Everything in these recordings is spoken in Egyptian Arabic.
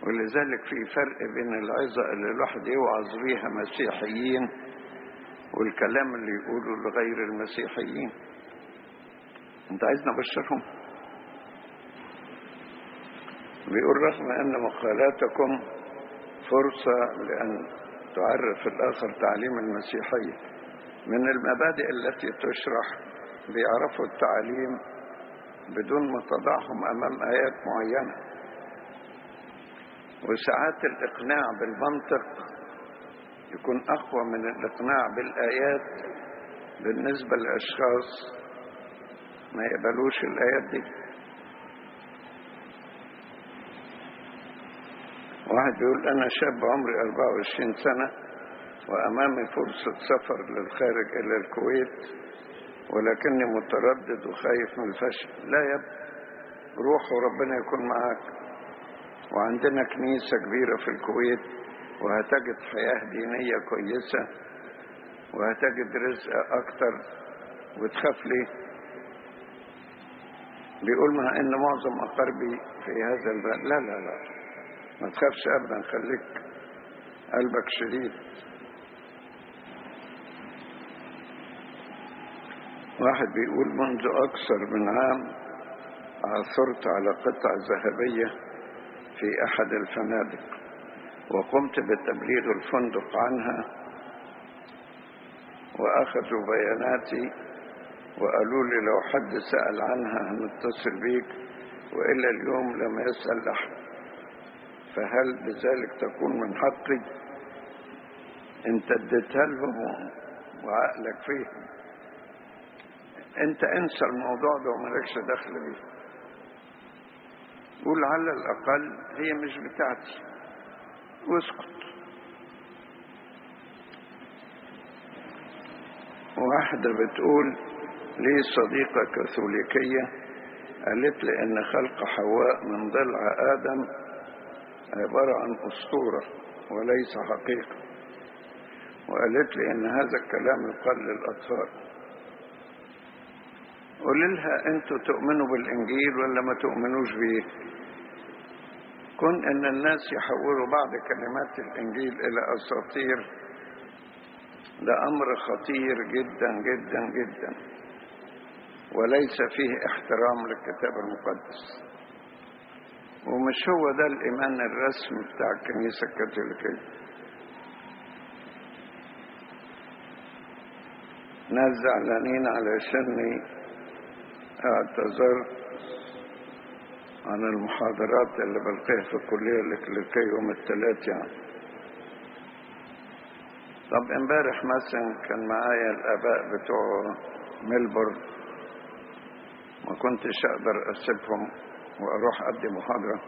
ولذلك في فرق بين العظة اللي الواحد يوعظ بيها مسيحيين والكلام اللي يقوله لغير المسيحيين انت عايز نبشرهم بيقول رغم ان مقالاتكم فرصة لأن تعرف الآخر تعليم المسيحية من المبادئ التي تشرح بيعرفوا التعليم بدون ما تضعهم أمام آيات معينة وساعات الإقناع بالمنطق يكون أقوى من الإقناع بالآيات بالنسبة لأشخاص ما يقبلوش الآيات دي واحد بيقول أنا شاب عمري 24 سنة وأمامي فرصة سفر للخارج إلى الكويت ولكني متردد وخايف من الفشل لا يا ابني روح وربنا يكون معاك وعندنا كنيسة كبيرة في الكويت وهتجد حياة دينية كويسة وهتجد رزق أكتر وتخاف ليه بيقول مع ان معظم اقاربي في هذا البلد لا لا لا ما تخافش ابدا خليك قلبك شديد واحد بيقول منذ اكثر من عام عثرت على قطع ذهبيه في احد الفنادق وقمت بتبليغ الفندق عنها واخذوا بياناتي وقالوا لي لو حد سأل عنها هنتصل بيك وإلا اليوم لم يسأل أحد فهل بذلك تكون من حقي انت اديتها لهم وعقلك فيهم انت انسى الموضوع ده ومالكش دخل بيه قول على الاقل هي مش بتاعتي واسكت واحدة بتقول لي صديقة كاثوليكية قالت لي ان خلق حواء من ضلع ادم عبارة عن اسطورة وليس حقيقة وقالت لي ان هذا الكلام يقال للاطفال قول لها انتوا تؤمنوا بالانجيل ولا ما تؤمنوش بيه كن ان الناس يحولوا بعض كلمات الانجيل الى اساطير ده امر خطير جدا جدا جدا وليس فيه احترام للكتاب المقدس ومش هو ده الايمان الرسمي بتاع الكنيسه الكاثوليكيه ناس زعلانين علشاني اعتذرت عن المحاضرات اللي بلقيها في الكلية الإكليريكية يوم الثلاث يعني طب امبارح مثلا كان معايا الآباء بتوع ميلبورن ما كنتش أقدر أسيبهم وأروح أدي محاضرة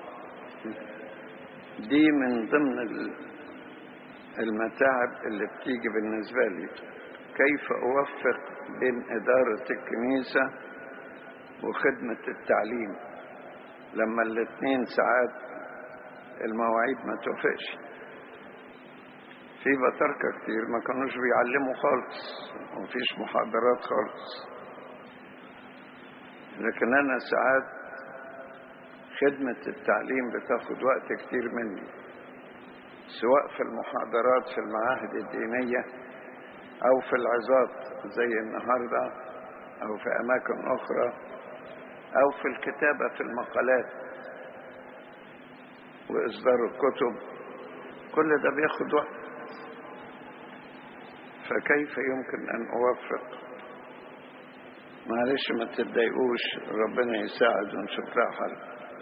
دي من ضمن المتاعب اللي بتيجي بالنسبة لي كيف أوفق بين إدارة الكنيسة وخدمة التعليم لما الاثنين ساعات المواعيد ما توافقش في بطاركة كتير ما كانوش بيعلموا خالص ومفيش محاضرات خالص لكن أنا ساعات خدمة التعليم بتاخد وقت كتير مني سواء في المحاضرات في المعاهد الدينية أو في العظات زي النهاردة أو في أماكن أخرى أو في الكتابة في المقالات وإصدار الكتب كل ده بياخد وقت فكيف يمكن أن أوفق معلش ما تتضايقوش ربنا يساعد ونشوف لها حل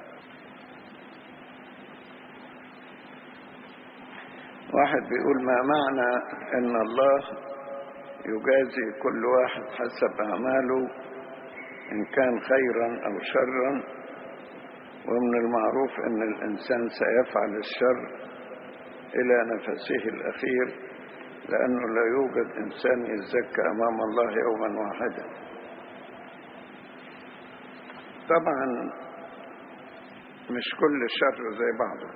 واحد بيقول ما معنى ان الله يجازي كل واحد حسب اعماله إن كان خيرا أو شرا ومن المعروف أن الإنسان سيفعل الشر إلى نفسه الأخير لأنه لا يوجد إنسان يزكى أمام الله يوما واحدا طبعا مش كل شر زي بعضه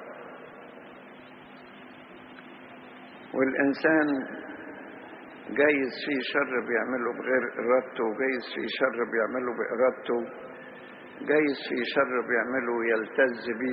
والإنسان جايز في شر بيعمله بغير إرادته وجايز في شر بيعمله بإرادته جايز في شر بيعمله يلتز بيه